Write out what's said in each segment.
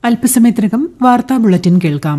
അല്പസമയത്തിനകം വാർത്താ ബുള്ളറ്റിൻ കേൾക്കാം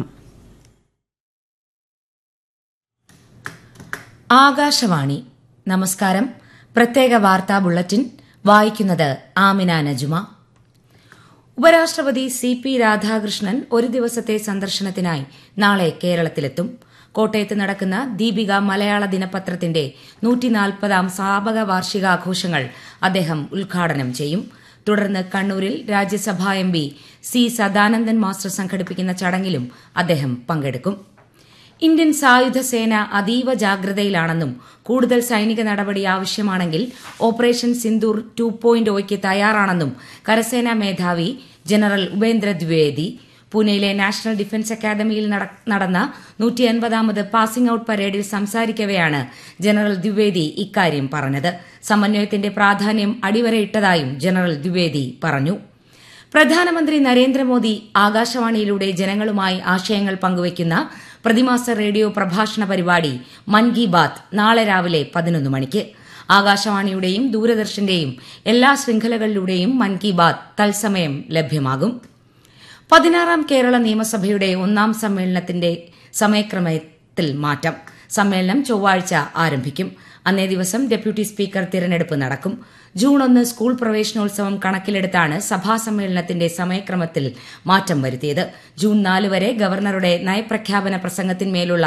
ആകാശവാണി നമസ്കാരം പ്രത്യേക വാർത്താ ബുള്ളറ്റിൻ വായിക്കുന്നത് ആമിന നജുമ ഉപരാഷ്ട്രപതി സി പി രാധാകൃഷ്ണൻ ഒരു ദിവസത്തെ സന്ദർശനത്തിനായി നാളെ കേരളത്തിലെത്തും കോട്ടയത്ത് നടക്കുന്ന ദീപിക മലയാള ദിനപത്രത്തിന്റെ നൂറ്റിനാൽപ്പതാം സ്ഥാപക വാർഷികാഘോഷങ്ങൾ അദ്ദേഹം ഉദ്ഘാടനം ചെയ്യും തുടർന്ന് കണ്ണൂരിൽ Rajya Sabha M P C Sadanandan master സംഘടിപ്പിക്കുന്ന ചടങ്ങിലും അദ്ദേഹം പങ്കെടുക്കും ഇന്ത്യൻ സായുധ സേന അതീവ ജാഗ്രതയിലാണെന്നും കൂടുതൽ സൈനിക നടപടി ആവശ്യമാണെങ്കിൽ ഓപ്പറേഷൻ സിന്ദൂർ ടു പോയിന്റ് ഒയ്ക്ക് തയ്യാറാണെന്നും കരസേനാ മേധാവി ജനറൽ ഉപേന്ദ്ര ദ്വിവേദി പൂനെയിലെ നാഷണൽ ഡിഫൻസ് അക്കാദമിയിൽ നടന്ന നൂറ്റി അൻപതാമത് പാസിംഗ് ഔട്ട് പരേഡിൽ സംസാരിക്കവെയാണ് ജനറൽ ദ്വിവേദി ഇക്കാര്യം പറഞ്ഞത് സമന്വയത്തിന്റെ പ്രാധാന്യം അടിവരയിട്ടതായും ജനറൽ ദ്വിവേദി പറഞ്ഞു പ്രധാനമന്ത്രി നരേന്ദ്രമോദി ആകാശവാണിയിലൂടെ ജനങ്ങളുമായി ആശയങ്ങൾ പങ്കുവയ്ക്കുന്ന പ്രതിമാസ റേഡിയോ പ്രഭാഷണ പരിപാടി മൻ കി ബാത് നാളെ രാവിലെ പതിനൊന്ന് മണിക്ക് ആകാശവാണിയുടെയും ദൂരദർശന്റെയും എല്ലാ ശൃംഖലകളിലൂടെയും മൻ കി ബാത് തത്സമയം ലഭ്യമാകും പതിനാറാം കേരള നിയമസഭയുടെ ഒന്നാം സമ്മേളനത്തിന്റെ സമയക്രമത്തിൽ മാറ്റം സമ്മേളനം ചൊവ്വാഴ്ച ആരംഭിക്കും അന്നേ ദിവസം ഡെപ്യൂട്ടി സ്പീക്കർ തിരഞ്ഞെടുപ്പ് നടക്കും ജൂൺ ഒന്ന് സ്കൂൾ പ്രവേശനോത്സവം കണക്കിലെടുത്താണ് സഭാ സമ്മേളനത്തിന്റെ സമയക്രമത്തിൽ മാറ്റം വരുത്തിയത് ജൂൺ നാല് വരെ ഗവർണറുടെ നയപ്രഖ്യാപന പ്രസംഗത്തിന്മേലുള്ള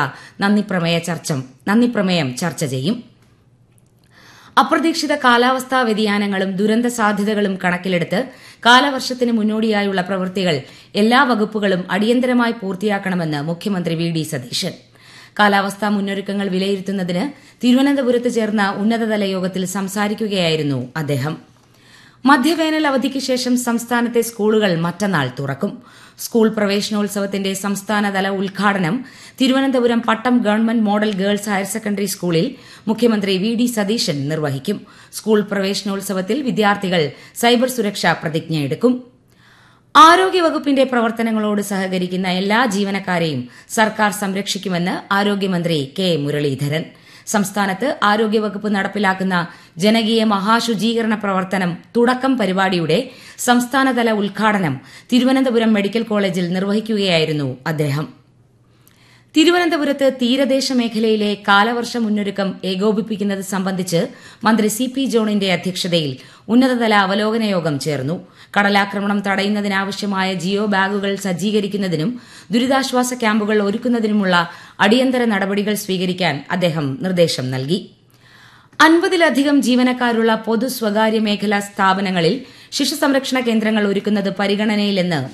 നന്ദിപ്രമേയം ചർച്ച ചെയ്യും അപ്രതീക്ഷിത കാലാവസ്ഥാ വ്യതിയാനങ്ങളും ദുരന്ത സാധ്യതകളും കണക്കിലെടുത്ത് കാലവർഷത്തിന് മുന്നോടിയായുള്ള പ്രവൃത്തികൾ എല്ലാ വകുപ്പുകളും അടിയന്തരമായി പൂർത്തിയാക്കണമെന്ന് മുഖ്യമന്ത്രി വി ഡി സതീശൻ കാലാവസ്ഥാ മുന്നൊരുക്കങ്ങൾ വിലയിരുത്തുന്നതിന് തിരുവനന്തപുരത്ത് ചേർന്ന ഉന്നതതല യോഗത്തിൽ സംസാരിക്കുകയായിരുന്നു അദ്ദേഹം മധ്യവേനൽ അവധിക്ക് ശേഷം സംസ്ഥാനത്തെ സ്കൂളുകൾ മറ്റന്നാൾ തുറക്കും സ്കൂൾ പ്രവേശനോത്സവത്തിന്റെ സംസ്ഥാനതല ഉദ്ഘാടനം Thiruvananthapuram Pattom government model girls higher secondary സ്കൂളിൽ മുഖ്യമന്ത്രി വി ഡി സതീശൻ നിർവഹിക്കും സ്കൂൾ പ്രവേശനോത്സവത്തിൽ വിദ്യാർത്ഥികൾ സൈബർ സുരക്ഷാ പ്രതിജ്ഞയെടുക്കും ആരോഗ്യവകുപ്പിന്റെ പ്രവർത്തനങ്ങളോട് സഹകരിക്കുന്ന എല്ലാ ജീവനക്കാരെയും സർക്കാർ സംരക്ഷിക്കുമെന്ന് ആരോഗ്യമന്ത്രി കെ മുരളീധരൻ സംസ്ഥാനത്ത് ആരോഗ്യവകുപ്പ് നടപ്പിലാക്കുന്ന ജനകീയ മഹാശുചീകരണ പ്രവർത്തനം തുടക്കം പരിപാടിയുടെ സംസ്ഥാനതല ഉദ്ഘാടനം തിരുവനന്തപുരം മെഡിക്കൽ കോളേജിൽ നിർവഹിക്കുകയായിരുന്നു അദ്ദേഹം തിരുവനന്തപുരത്ത് തീരദേശ മേഖലയിലെ കാലവർഷ മുന്നൊരുക്കം ഏകോപിപ്പിക്കുന്നത് സംബന്ധിച്ച് മന്ത്രി സി പി ജോണിന്റെ അധ്യക്ഷതയിൽ ഉന്നതതല അവലോകന യോഗം ചേർന്നു കടലാക്രമണം തടയുന്നതിനാവശ്യമായ ജിയോ ബാഗുകൾ സജ്ജീകരിക്കുന്നതിനും ദുരിതാശ്വാസ ക്യാമ്പുകൾ ഒരുക്കുന്നതിനുമുള്ള അടിയന്തര നടപടികൾ സ്വീകരിക്കാൻ അദ്ദേഹം നിർദ്ദേശം നൽകി അൻപതിലധികം ജീവനക്കാരുള്ള പൊതു സ്വകാര്യ മേഖലാ സ്ഥാപനങ്ങളിൽ ശിശു സംരക്ഷണ കേന്ദ്രങ്ങൾ ഒരുക്കുന്നത് പരിഗണനയിലെന്ന്